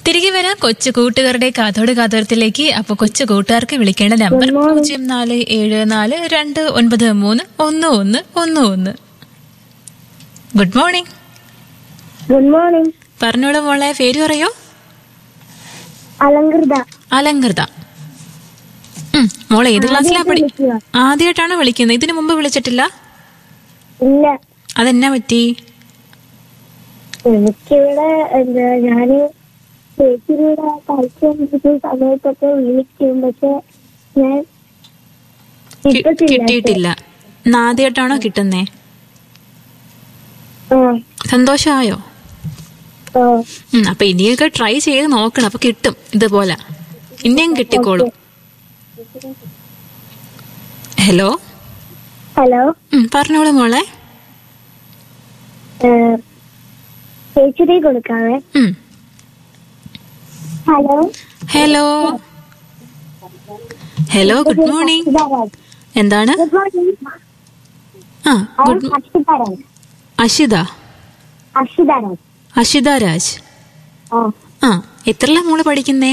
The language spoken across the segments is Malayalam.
തിരികെ വരാം കൊച്ചു കൂട്ടുകാരുടെ കാതോട് കാതോരത്തിലേക്ക് അപ്പൊ കൊച്ചു കൂട്ടുകാർക്ക് വിളിക്കേണ്ട നമ്പർ പൂജ്യം നാല് ഏഴ് നാല് രണ്ട് ഒൻപത് മൂന്ന് ഒന്ന് ഒന്ന് ഒന്ന് ഒന്ന് ഗുഡ് മോർണിംഗ് ഗുഡ് മോർണിംഗ് പറഞ്ഞോളൂ മോളെ പേര് പറയോ അലങ്കൃത അലങ്കൃത ഉം, മോളെ ഏത് ക്ലാസ്സിലാ പഠി വിളിക്കുക. ആദ്യമായിട്ടാണ് വിളിക്കുന്നത് ഇതിനു മുമ്പ് വിളിച്ചിട്ടില്ല ഇല്ല അതെന്നാ പറ്റി എനിക്കിവിടെ എന്താ ഞാന് ചേച്ചിയുടെ കളിച്ചുകൊണ്ടിരിക്കുന്ന സമയത്തൊക്കെ വിളിക്കും പക്ഷെ ഞാൻ കി- കിട്ടത്തില്ല കിട്ടിയിട്ടില്ല ഇന്ന് ആദ്യമായിട്ടാണോ കിട്ടുന്നേ ആ സന്തോഷമായോ ആ ഉം, അപ്പൊ ഇനിയൊക്കെ ട്രൈ ചെയ്ത് നോക്കണം അപ്പൊ കിട്ടും ഇതുപോലെ ഇനിയും കിട്ടിക്കോളും ഹലോ ഹലോ ഉം, പറഞ്ഞോളൂ മോളെ ചേച്ചിയുടെ കൊടുക്കാവേ ഉം. Hello hello hello good morning എന്താണ് ഗുഡ് മോർണിംഗ് ആ ഗുഡ് അക്ഷിതാരാജ് അഷിത അക്ഷിതാരാജ് അഷിത രാജ് ആ ആ എത്രല്ല മോള് പഠിക്കുന്നേ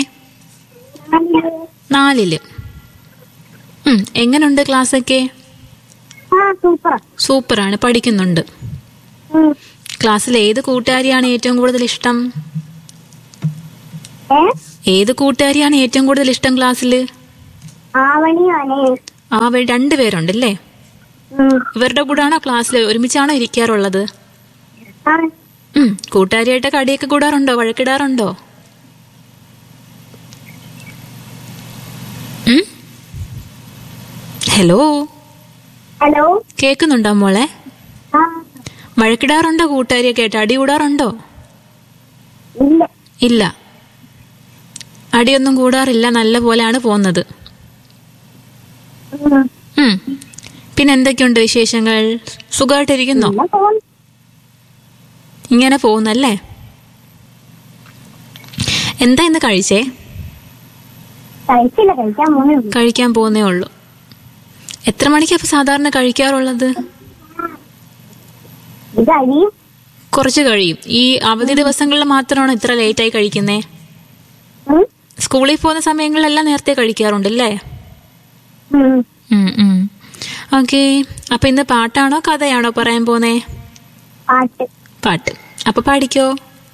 നാലില് ഉം, എങ്ങനുണ്ട് ക്ലാസ്സൊക്കെ ആ സൂപ്പർ സൂപ്പറാണ് പഠിക്കുന്നുണ്ട് ക്ലാസ്സിൽ ഏത് കൂട്ടുകാരിയാണ് ഏറ്റവും കൂടുതൽ ഇഷ്ടം ഏ ഏത് കൂട്ടുകാരിയാണ് ഏറ്റവും കൂടുതൽ ഇഷ്ടം ക്ലാസ്സിൽ ആവണിയാണേ ആ വ- രണ്ടുപേരുണ്ടല്ലേ ഉം. ഇവരുടെ കൂടാണോ ക്ലാസ്സിൽ ഒരുമിച്ചാണോ ഇരിക്കാറുള്ളത് ആ ഉം, കൂട്ടുകാരിയായിട്ട് കടിയൊക്കെ കൂടാറുണ്ടോ വഴക്കിടാറുണ്ടോ ഉം? ഹലോ ഹലോ കേൾക്കുന്നുണ്ടോ മോളെ ആ വഴക്കിടാറുണ്ടോ കൂട്ടുകാരിയൊക്കെ ആയിട്ട് അടി കൂടാറുണ്ടോ ഇല്ല ഇല്ല അടിയൊന്നും കൂടാറില്ല നല്ല പോലെയാണ് പോകുന്നത് ഉം. ഉം. പിന്നെ എന്തൊക്കെയുണ്ട് വിശേഷങ്ങൾ സുഖമായിട്ടിരിക്കുന്നോ പിന്നെ ഫോൺ ഇങ്ങനെ പോകുന്നല്ലേ എന്താ ഇന്ന് കഴിച്ചേ കഴിച്ചില്ല കഴിക്കാൻ മോനേ ഉള്ളൂ കഴിക്കാൻ പോകുന്നേ ഉള്ളൂ എത്ര മണിക്കാ ഇപ്പൊ സാധാരണ കഴിക്കാറുള്ളത് ഇത് അരിയും കുറച്ച് കഴിയും ഈ അവധി ദിവസങ്ങളിൽ മാത്രമാണോ ഇത്ര ലേറ്റായി കഴിക്കുന്നേ ഉം. സ്കൂളിൽ പോകുന്ന സമയങ്ങളിലെല്ലാം നേരത്തെ കഴിക്കാറുണ്ടല്ലേ ഉം. ഓക്കെ അപ്പൊ ഇന്ന് പാട്ടാണോ കഥയാണോ പറയാൻ പോന്നേ പാട്ട് പാട്ട് അപ്പൊ പാടിക്കോ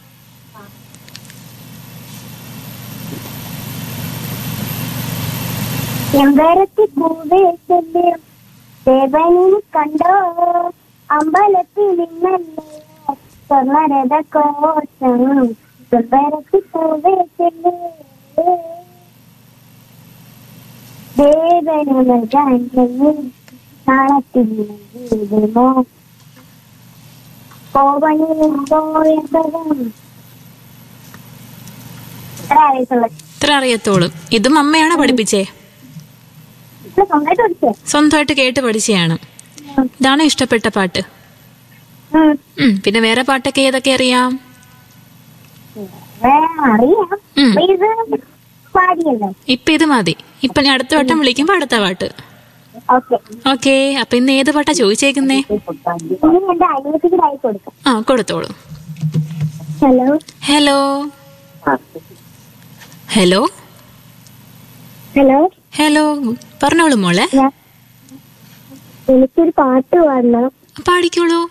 ചെമ്പരത്തി പൂവേ ചെല്ലും ദേവനിൽ കണ്ടോ അമ്പലത്തിൽ നിന്നല്ലേ സ്വർണ്ണരഥ കോശം ചെമ്പരത്തി പൂവേ ചെല്ലും ദേവനുകൾ നാളത്തിൽ വീടുമോ കോവണിയിൽ പോയതും ഇത്ര ആയിട്ടുള്ളത് ഇത്ര അറിയത്തോളൂ ഇതും അമ്മയാണോ പഠിപ്പിച്ചേ ഇത് സ്വന്തമായിട്ട് പഠിച്ചേ സ്വന്തമായിട്ട് കേട്ട് പഠിച്ചതാണ് ഇതാണോ ഇഷ്ടപ്പെട്ട പാട്ട് ഉം. ഉം, പിന്നെ വേറെ പാട്ടൊക്കെ ഏതൊക്കെ അറിയാം ഏ, അറിയാം ഉം. അപ്പൊ ഇത് പാടിയല്ലോ ഇപ്പൊ ഇത് മതി ഇപ്പൊ ഞാൻ അടുത്ത വട്ടം വിളിക്കുമ്പോ അടുത്ത പാട്ട് ഓക്കെ ഓക്കെ അപ്പൊ ഇന്ന് ഏത് പാട്ടാ ചോദിച്ചേക്കുന്നേ ഇനി എന്റെ അനിയത്തിക്ക് ആയി കൊടുക്കാം ആ കൊടുത്തോളൂ hello hello hello hello hello പറഞ്ഞോളൂ മോളെ ഞാൻ എനിക്കൊരു പാട്ട് പാടണം പാടിക്കോളൂ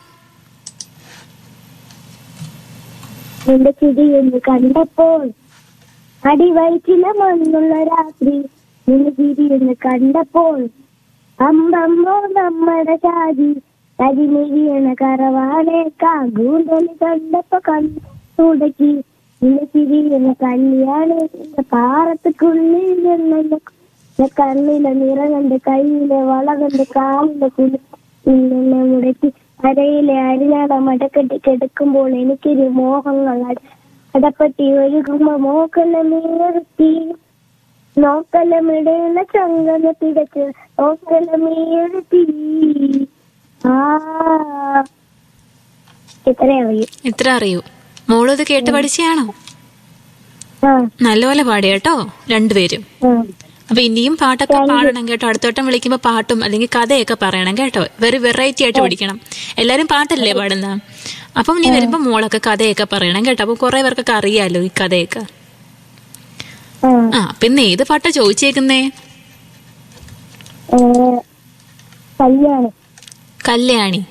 നിന്റെ ചിരി എന്ന് കണ്ടപ്പോൾ അടിവയറ്റില മണ്ണുള്ള രാത്രി നിന്റെ ചിരി എന്ന് കണ്ടപ്പോൾ അമ്പമ്മോ നമ്മുടെ ജാതി കരിമിഴിയണ കറവാണേക്കാ ഗൂണ്ടലി കണ്ടപ്പോ കണ്ടുടക്കി നിന്റെ ചിരി എന്ന് കല്യാണേ നിന്റെ പാറത്തുക്കുള്ളിൽ നിന്നെ കണ്ണിലെ നിറ കണ്ട് കയ്യിലെ വള കണ്ട് കാലിലെ കുളി നിന്നെ മുടക്കി അരയിലെ അരിഞ്ഞാട മടക്കെട്ടി കിടക്കുമ്പോൾ എനിക്കൊരു മോഹങ്ങൾ അട- അടപ്പറ്റി ഒഴുകുമ്പോ മോക്കലമേറുത്തി നോക്കലമിടയുന്ന ചങ്കല പിടച്ച് നോക്കലമേറുത്തി ആ ഇത്രേ അറിയൂ ഇത്ര അറിയൂ മോളും ഇത് കേട്ട് പഠിച്ചയാണോ ആ നല്ലപോലെ പാടി കേട്ടോ രണ്ടുപേരും ആ അപ്പൊ ഇനിയും പാട്ടൊക്കെ പാടണം കേട്ടോ അടുത്തോട്ടം വിളിക്കുമ്പോ പാട്ടും അല്ലെങ്കിൽ കഥയൊക്കെ പറയണം കേട്ടോ വെറി വെറൈറ്റി ആയിട്ട് പഠിക്കണം എല്ലാരും പാട്ടല്ലേ പാടുന്ന അപ്പം നീ വരുമ്പോ മോളൊക്കെ കഥയൊക്കെ പറയണം കേട്ടോ അപ്പൊ കുറെ പേർക്കൊക്കെ അറിയാലോ ഈ കഥയൊക്കെ ആ ആ പിന്നെ ഏത് പാട്ടാ ചോദിച്ചേക്കുന്നേ ഏ, കല്യാണം കല്യാണി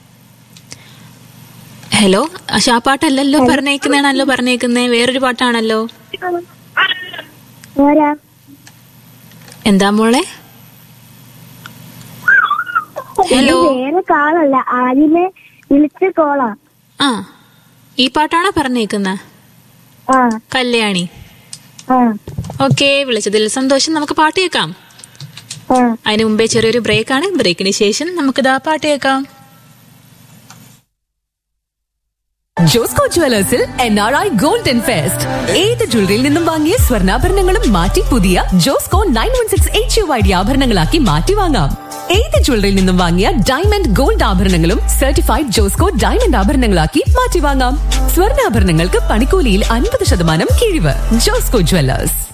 ഹലോ പക്ഷെ ആ പാട്ടല്ലല്ലോ പറഞ്ഞേക്കുന്നതാണല്ലോ പറഞ്ഞേക്കുന്നേ വേറൊരു പാട്ടാണല്ലോ ആരാ എന്താ മോളെ ഇത് ഹലോ വേറെ കാളല്ല ആദ്യമേ വിളിച്ച കോളാ ആ ഈ പാട്ടാണോ പറഞ്ഞേക്കുന്ന ആ കല്യാണി ആ ഓക്കെ വിളിച്ചതിൽ സന്തോഷം നമുക്ക് പാട്ട് കേൾക്കാം ആ അതിന് മുമ്പേ ചെറിയൊരു ബ്രേക്കാണ് ബ്രേക്കിന് ശേഷം നമുക്കിതാ പാട്ട് കേൾക്കാം ജോസ്കോ ജുവലേഴ്സിൽ N R I golden fest ഏത് ജ്വല്ലറിയിൽ നിന്നും വാങ്ങിയ സ്വർണ്ണാഭരണങ്ങളും മാറ്റി പുതിയ Josco nine one six H U I D ആഭരണങ്ങളാക്കി മാറ്റി വാങ്ങാം ഏത് ജ്വല്ലറിയിൽ നിന്നും വാങ്ങിയ ഡയമണ്ട് ഗോൾഡ് ആഭരണങ്ങളും സർട്ടിഫൈഡ് ജോസ്കോ ഡയമണ്ട് ആഭരണങ്ങളാക്കി മാറ്റി വാങ്ങാം സ്വർണ്ണാഭരണങ്ങൾക്ക് പണിക്കൂലിയിൽ അൻപത് ശതമാനം കിഴിവ് ജോസ്കോ ജുവലേഴ്സ്